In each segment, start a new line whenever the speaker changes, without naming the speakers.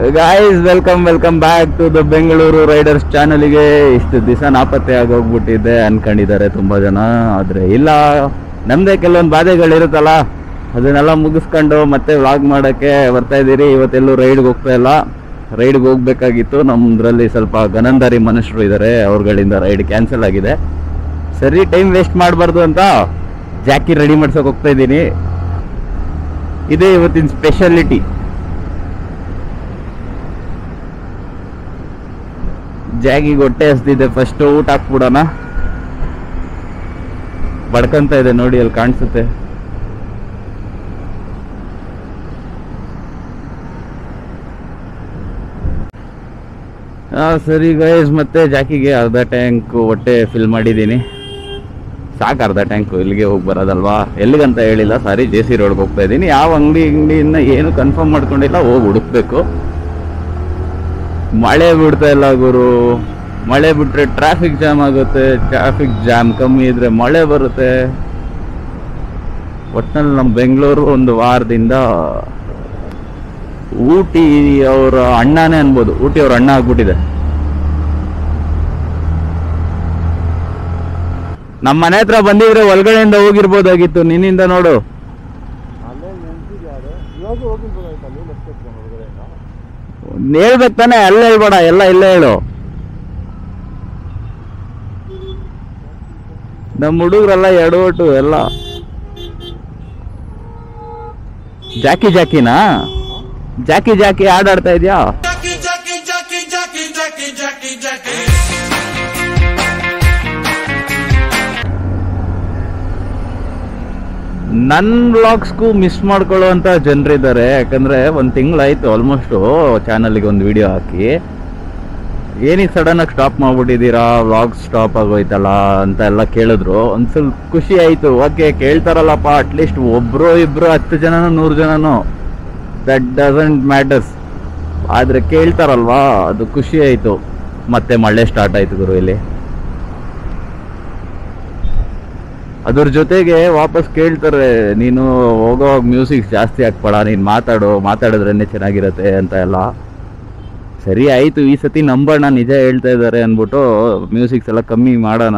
Guys welcome welcome back to the Bengaluru riders ಚಾನಲ್ಗೆ ಇಷ್ಟು ದಿವಸ ನಾಪತ್ತೆ ಆಗೋಗ್ಬಿಟ್ಟಿದ್ದೆ ಅನ್ಕೊಂಡಿದ್ದಾರೆ ತುಂಬಾ ಜನ ಆದ್ರೆ ಇಲ್ಲ ನಮ್ದೇ ಕೆಲವೊಂದು ಬಾಧೆಗಳಿರುತ್ತಲ್ಲ ಅದನ್ನೆಲ್ಲ ಮುಗಿಸ್ಕೊಂಡು ಮತ್ತೆ ವ್ಲಾಗ್ ಮಾಡಕ್ಕೆ ಬರ್ತಾ ಇದ್ದೀರಿ ಇವತ್ತೆಲ್ಲೂ ರೈಡ್ಗೆ ಹೋಗ್ತಾ ಇಲ್ಲ ರೈಡ್ಗೆ ಹೋಗ್ಬೇಕಾಗಿತ್ತು ನಮ್ದ್ರಲ್ಲಿ ಸ್ವಲ್ಪ ಗನಂದಾರಿ ಮನುಷ್ಯರು ಇದ್ದಾರೆ ಅವ್ರಗಳಿಂದ ರೈಡ್ ಕ್ಯಾನ್ಸಲ್ ಆಗಿದೆ ಸರಿ ಟೈಮ್ ವೇಸ್ಟ್ ಮಾಡಬಾರ್ದು ಅಂತ ಜಾಕಿ ರೆಡಿ ಮಾಡ್ಸೋಕೆ ಹೋಗ್ತಾ ಇದ್ದೀನಿ ಇದೇ ಇವತ್ತಿನ ಸ್ಪೆಷಾಲಿಟಿ ಜಾಗಿಗೆ ಹೊಟ್ಟೆ ಹಸ್ದಿದೆ ಫಸ್ಟ್ ಊಟ ಹಾಕ್ಬಿಡೋಣ ಬಡ್ಕಂತ ಇದೆ ನೋಡಿ ಅಲ್ಲಿ ಕಾಣಿಸುತ್ತೆ ಹಾ ಸರಿ ಗೈಸ್ ಮತ್ತೆ ಜಾಕಿಗೆ ಅರ್ಧ ಟ್ಯಾಂಕ್ ಹೊಟ್ಟೆ ಫಿಲ್ ಮಾಡಿದ್ದೀನಿ ಸಾಕು ಅರ್ಧ ಟ್ಯಾಂಕ್ ಇಲ್ಲಿಗೆ ಹೋಗಿ ಬರೋದಲ್ವಾ ಎಲ್ಲಿಗಂತ ಹೇಳಿಲ್ಲ ಸಾರಿ ಜೆ ಸಿ ರೋಡ್ಗೆ ಹೋಗ್ತಾ ಇದ್ದೀನಿ ಯಾವ ಅಂಗಡಿ ಅಂಗಡಿಯಿಂದ ಏನು ಕನ್ಫರ್ಮ್ ಮಾಡ್ಕೊಂಡಿಲ್ಲ ಹೋಗಿ ಹುಡುಕ್ಬೇಕು ಮಳೆ ಬಿಡ್ತಾ ಇಲ್ಲ ಗುರು ಮಳೆ ಬಿಟ್ರೆ ಟ್ರಾಫಿಕ್ ಜಾಮ್ ಆಗುತ್ತೆ ಟ್ರಾಫಿಕ್ ಜಾಮ್ ಕಮ್ಮಿ ಇದ್ರೆ ಮಳೆ ಬರುತ್ತೆ ಒಟ್ನಲ್ಲಿ ನಮ್ಮ ಬೆಂಗಳೂರು ಒಂದು ವಾರದಿಂದ ಊಟಿ ಅವರ ಅಣ್ಣನೇ ಅನ್ಬೋದು ಊಟಿ ಅವ್ರ ಅಣ್ಣ ಆಗ್ಬಿಟ್ಟಿದೆ ನಮ್ಮ ಮನೆ ಹತ್ರ ಬಂದಿದ್ರೆ ಒಳಗಡೆಯಿಂದ ಹೋಗಿರ್ಬೋದಾಗಿತ್ತು ನಿನ್ನಿಂದ ನೋಡು
ಅಲ್ಲೇ ನೆನ್ಸಿದ್ಯಾರು ಇವಾಗ ಹೋಗಿರ್ಬೋದಾಯ್ತು ಅಲ್ಲಿ ಲೆಫ್ಟ್ ಎತ್ಕೊಂಡು ಹೊರಗಡೆಯಿಂದ
ಹೇಳ್ಬೇಕು ತಾನೆ ಅಲ್ಲೇ ಹೇಳ್ಬೇಡ ಎಲ್ಲ ಇಲ್ಲೇ ಹೇಳು ನಮ್ಮ ಹುಡುಗರೆಲ್ಲ ಎಡವಟ್ಟು ಎಲ್ಲ ಜಾಕಿ ಜಾಕಿನಾ ಜಾಕಿ ಜಾಕಿ ಆಡಾಡ್ತಾ ಇದ್ಯಾ
Jackie, Jackie, Jackie, Jackie, Jackie, Jackie, Jackie.
ನನ್ನ ಬ್ಲಾಗ್ಸ್ಗೂ ಮಿಸ್ ಮಾಡ್ಕೊಳ್ಳುವಂತ ಜನರಿದ್ದಾರೆ ಯಾಕಂದ್ರೆ ಒಂದು ತಿಂಗಳಾಯ್ತು ಆಲ್ಮೋಸ್ಟು ಚಾನಲ್ಗೆ ಒಂದು ವಿಡಿಯೋ ಹಾಕಿ ಏನಿಗೆ ಸಡನ್ ಆಗಿ ಸ್ಟಾಪ್ ಮಾಡ್ಬಿಟ್ಟಿದ್ದೀರಾ ವ್ಲಾಗ್ ಸ್ಟಾಪ್ ಆಗೋಯ್ತಲ್ಲ ಅಂತ ಎಲ್ಲ ಕೇಳಿದ್ರು ಒಂದ್ ಸ್ವಲ್ಪ ಖುಷಿ ಆಯ್ತು ಓಕೆ ಕೇಳ್ತಾರಲ್ಲಪ್ಪ ಅಟ್ಲೀಸ್ಟ್ ಒಬ್ರು ಇಬ್ರು ಹತ್ತು ಜನನೋ ನೂರು ಜನನೋ ದಟ್ ಡಸಂಟ್ ಮ್ಯಾಟರ್ಸ್ ಆದ್ರೆ ಕೇಳ್ತಾರಲ್ವಾ ಅದು ಖುಷಿ ಆಯ್ತು ಮತ್ತೆ ಮಳೆ ಸ್ಟಾರ್ಟ್ ಆಯ್ತು ಗುರು ಇಲ್ಲಿ ಅದ್ರ ಜೊತೆಗೆ ವಾಪಸ್ ಕೇಳ್ತಾರೆ ನೀನು ಹೋಗೋವಾಗ ಮ್ಯೂಸಿಕ್ ಜಾಸ್ತಿ ಹಾಕ್ಬೇಡ ನೀನು ಮಾತಾಡು ಮಾತಾಡಿದ್ರೇನೆ ಚೆನ್ನಾಗಿರತ್ತೆ ಅಂತ ಎಲ್ಲ ಸರಿ ಆಯಿತು ಈ ಸತಿ ನಂಬೋಣ ನಿಜ ಹೇಳ್ತಾ ಇದ್ದಾರೆ ಅಂದ್ಬಿಟ್ಟು ಮ್ಯೂಸಿಕ್ಸ್ ಎಲ್ಲ ಕಮ್ಮಿ ಮಾಡೋಣ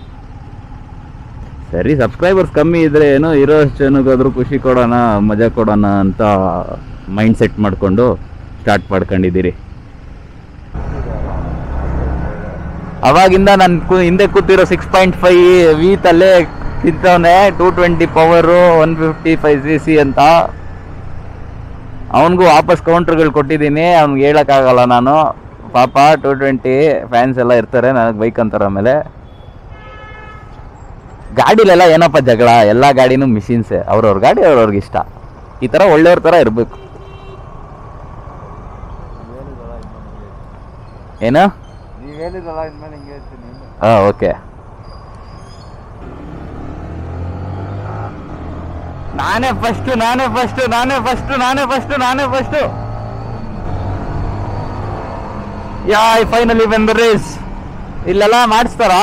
ಸರಿ ಸಬ್ಸ್ಕ್ರೈಬರ್ಸ್ ಕಮ್ಮಿ ಇದ್ರೆ ಏನೋ ಇರೋಷ್ಟು ಜನಗಾದ್ರೂ ಖುಷಿ ಕೊಡೋಣ ಮಜಾ ಕೊಡೋಣ ಅಂತ ಮೈಂಡ್ ಸೆಟ್ ಮಾಡಿಕೊಂಡು ಸ್ಟಾರ್ಟ್ ಮಾಡ್ಕೊಂಡಿದ್ದೀರಿ ಅವಾಗಿಂದ ನಾನು ಹಿಂದೆ ಕೂತಿರೋ ಸಿಕ್ಸ್ ಪಾಯಿಂಟ್ ಫೈವ್ ವೀತಲ್ಲೇ ತಿಂತವನೆ two twenty power one fifty five C C ಅಂತ ಅವನಿಗೂ ವಾಪಸ್ ಕೌಂಟ್ರ್ಗಳು ಕೊಟ್ಟಿದ್ದೀನಿ ಅವ್ನಿಗೆ ಹೇಳೋಕ್ಕಾಗಲ್ಲ ನಾನು ಪಾಪ ಟೂ ಟ್ವೆಂಟಿ ಫ್ಯಾನ್ಸ್ ಎಲ್ಲ ಇರ್ತಾರೆ ನನಗೆ ಬೈಕ್ ಅಂತಾರೆ ಆಮೇಲೆ ಗಾಡಿಲೆಲ್ಲ ಏನಪ್ಪ ಜಗಳ ಎಲ್ಲ ಗಾಡಿನೂ ಮಿಷಿನ್ಸೇ ಅವ್ರವ್ರ ಗಾಡಿ ಅವ್ರವ್ರಿಗೆ ಇಷ್ಟ ಈ ಥರ ಒಳ್ಳೆಯವ್ರ ಥರ ಇರಬೇಕು ಏನು
ನೀವು ಹೇಳಿದ್ರಲ್ಲ ಇನ್ಮೇಲೆ ಹಿಂಗೆ ಹೇಳ್ತೀನಿ ನೀನು
ಹಾಂ ಓಕೆ ನಾನೇ ಫಸ್ಟ್ ನಾನೇ ಫಸ್ಟ್ ನಾನೇ ಫಸ್ಟ್ ನಾನೇ ಫಸ್ಟ್ ನಾನೇ ಫಸ್ಟ್ ಯಾ ಫೈನಲಿ ಬಂದ ರೇಸ್ ಇಲ್ಲೆಲ್ಲ ಮಾಡಿಸ್ತಾರಾ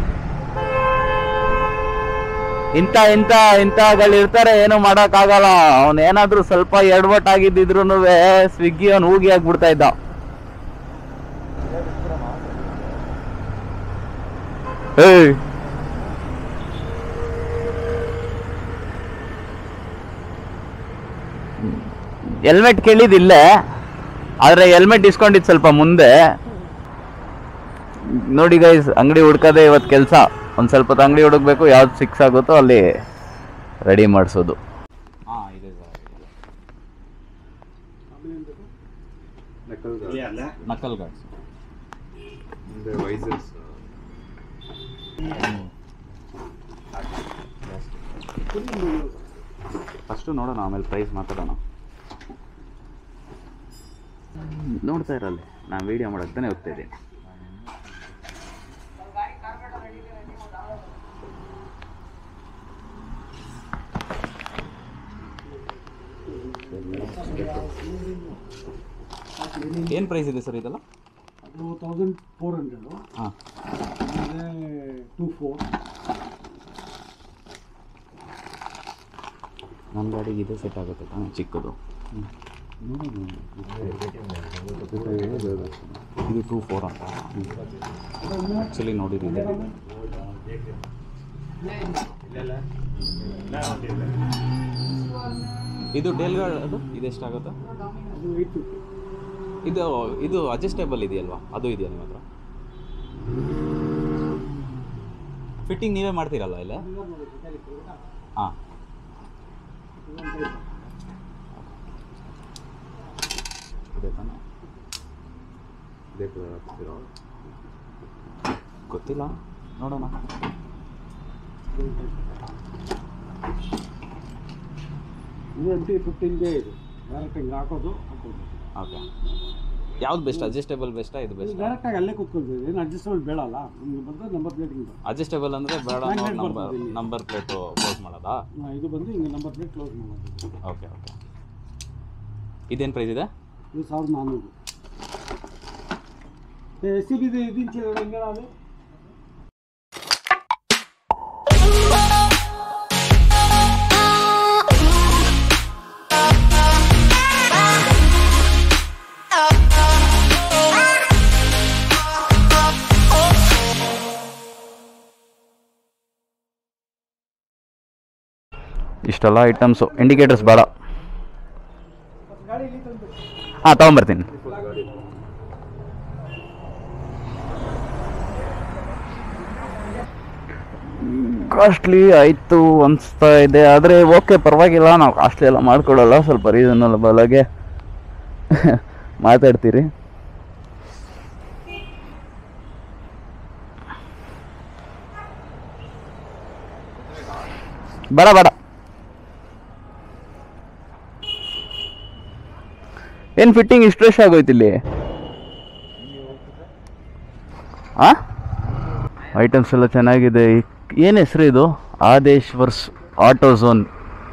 ಇಂಥ ಇಂಥ ಇಂಥಗಳಿರ್ತಾರೆ ಏನು ಮಾಡೋಕ್ಕಾಗಲ್ಲ ಅವನು ಏನಾದ್ರೂ ಸ್ವಲ್ಪ ಎಡವಟ್ ಆಗಿದ್ದಿದ್ರು ಸ್ವಿಗ್ಗಿ ಅವ್ನು ಹೂಗಿ ಆಗ್ಬಿಡ್ತಾ ಇದ್ದ ಏಯ್ ಹೆಲ್ಮೆಟ್ ಕೇಳಿದಿಲ್ಲ ಆದ್ರೆ ಹೆಲ್ಮೆಟ್ ಇಸ್ಕೊಂಡಿದ್ದು ಸ್ವಲ್ಪ ಮುಂದೆ ನೋಡಿ ಗೈಸ್ ಅಂಗಡಿ ಹುಡ್ಕದೆ ಇವತ್ತು ಕೆಲಸ ಒಂದು ಸ್ವಲ್ಪ ಹೊತ್ತು ಅಂಗಡಿ ಹುಡುಕ್ಬೇಕು ಯಾವ್ದು ಸಿಕ್ಸ್ ಆಗುತ್ತೋ ಅಲ್ಲಿ ರೆಡಿ ಮಾಡಿಸೋದು ನಕಲ್ ಗಾಡ್ಸ್
ಮುಂದೆ ವೈಸರ್ಸ್
ಫಸ್ಟು ನೋಡೋಣ ಆಮೇಲೆ ಪ್ರೈಸ್ ಮಾತಾಡೋಣ ನೋಡ್ತಾ ಇರಲ್ಲ ನಾನು ವೀಡಿಯೋ ಮಾಡಕ್ಕೆ ತಾನೇ ಹೋಗ್ತಾ ಇದ್ದೀನಿ ಏನು ಪ್ರೈಸ್ ಇದೆ ಸರ್ ಇದೆಲ್ಲ
ಅದು ತೌಸಂಡ್ ಫೋರ್ ಹಂಡ್ರೆಡು
ಹಾಂ
ಆಮೇಲೆ ಟೂ ಫೋರ್
ನನ್ನ ಗಾಡಿಗೆ ಇದು ಸೆಟ್ ಆಗುತ್ತೆ ತಾನೆ ಚಿಕ್ಕದು ಇದು ಟೂ ಫೋರ್ ಅಂತ ಆ್ಯಕ್ಚುಲಿ ನೋಡಿದ್ದೀನಿ ಇದು ಟೇಲ್ಗಾರ್ಡ್ ಅದು ಇದೆಷ್ಟಾಗುತ್ತೆ
ಅದು ಏಯ್ಟ್ ಫಿಫ್ಟಿ
ಇದು ಇದು ಅಡ್ಜಸ್ಟೇಬಲ್ ಇದೆಯಲ್ವಾ ಅದು ಇದೆಯಾ ನಿಮ್ಮ ಹತ್ರ ಫಿಟ್ಟಿಂಗ್ ನೀವೇ ಮಾಡ್ತೀರಲ್ಲ ಇಲ್ಲ ಹಾಂ ಇದೆ ತಾನೆ
ಇದೇ ಕಲರ್ ಹಾಕ್ತೀರಾ
ಗೊತ್ತಿಲ್ಲ ನೋಡೋಣ
ಇದು ಎಮ್ ಟಿ ಫಿಫ್ಟೀನ್ಗೆ ಇದು ಡೈರೆಕ್ಟ್ ಹಿಂಗೆ ಹಾಕೋದು ಹಾಕೋದು
ಓಕೆ ಯಾವ್ದು ಬೆಸ್ಟ್ ಅಡ್ಜಸ್ಟೇಬಲ್ ಬೆಸ್ಟಾ ಇದು ಬೆಸ್ಟ್
ಡೈರೆಕ್ಟಾಗಿ ಅಲ್ಲೇ ಕೂತ್ಕೊಳ್ತೀವಿ ಏನು ಅಡ್ಜಸ್ಟಬಲ್ ಬೇಡಲ್ಲ ನಿಮ್ಗೆ ಬಂದರೆ ನಂಬರ್ ಪ್ಲೇಟ್ ಹಿಂಗೆ
ಅಡ್ಜಸ್ಟೇಬಲ್ ಅಂದರೆ ಬೇಡ
Magnet
ನಂಬರ್
ಬರ್ತದೆ ಇಲ್ಲಿ.
ನಂಬರ್ ಪ್ಲೇಟು ಕ್ಲೋಸ್ ಮಾಡೋದಾ
ಇದು ಬಂದು ಹಿಂಗೆ ನಂಬರ್ ಪ್ಲೇಟ್ ಕ್ಲೋಸ್ ಮಾಡೋದು
ಓಕೆ ಓಕೆ ಇದೇನು ಪ್ರೈಸ್ ಇದೆ
ಇದು ಸಾವಿರದ ನಾನ್ನೂರು ಎಸ್ ಸಿ ಬಿದು ಇದು ಇಂಚ್ ಹೆಂಗೆ ಅದು
ಇಷ್ಟೆಲ್ಲ ಐಟಮ್ಸು ಇಂಡಿಕೇಟರ್ಸ್ ಬೇಡ ಹಾಂ ತೊಗೊಂಬರ್ತೀನಿ ಕಾಸ್ಟ್ಲಿ ಆಯಿತು ಅನಿಸ್ತಾ ಇದೆ ಆದರೆ ಓಕೆ ಪರವಾಗಿಲ್ಲ ನಾವು ಕಾಸ್ಟ್ಲಿ ಎಲ್ಲ ಮಾಡ್ಕೊಡಲ್ಲ ಸ್ವಲ್ಪ ರೀಸನಬಲ್ ಆಗಿ ಮಾತಾಡ್ತೀರಿ ಬೇಡ ಬೇಡ ಏನು ಫಿಟ್ಟಿಂಗ್ ಇಷ್ಟು ರಶ್ ಆಗೋಯ್ತು ಇಲ್ಲಿ ಆ ಐಟಮ್ಸ್ ಎಲ್ಲ ಚೆನ್ನಾಗಿದೆ ಏನು ಹೆಸರು ಇದು Adeshwars auto zone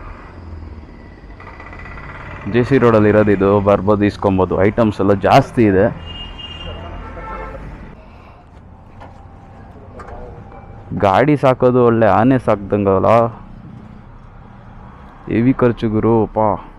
J C ರೋಡಲ್ಲಿ ಇರೋದು ಇದು ಬರ್ಬೋದು ಇಸ್ಕೊಬೋದು ಐಟಮ್ಸ್ ಎಲ್ಲ ಜಾಸ್ತಿ ಇದೆ ಗಾಡಿ ಸಾಕೋದು ಒಳ್ಳೆ ಆನೆ ಸಾಕ್ದಂಗಲ್ಲ ಹೆವಿ ಖರ್ಚು ಗುರು ಪಾ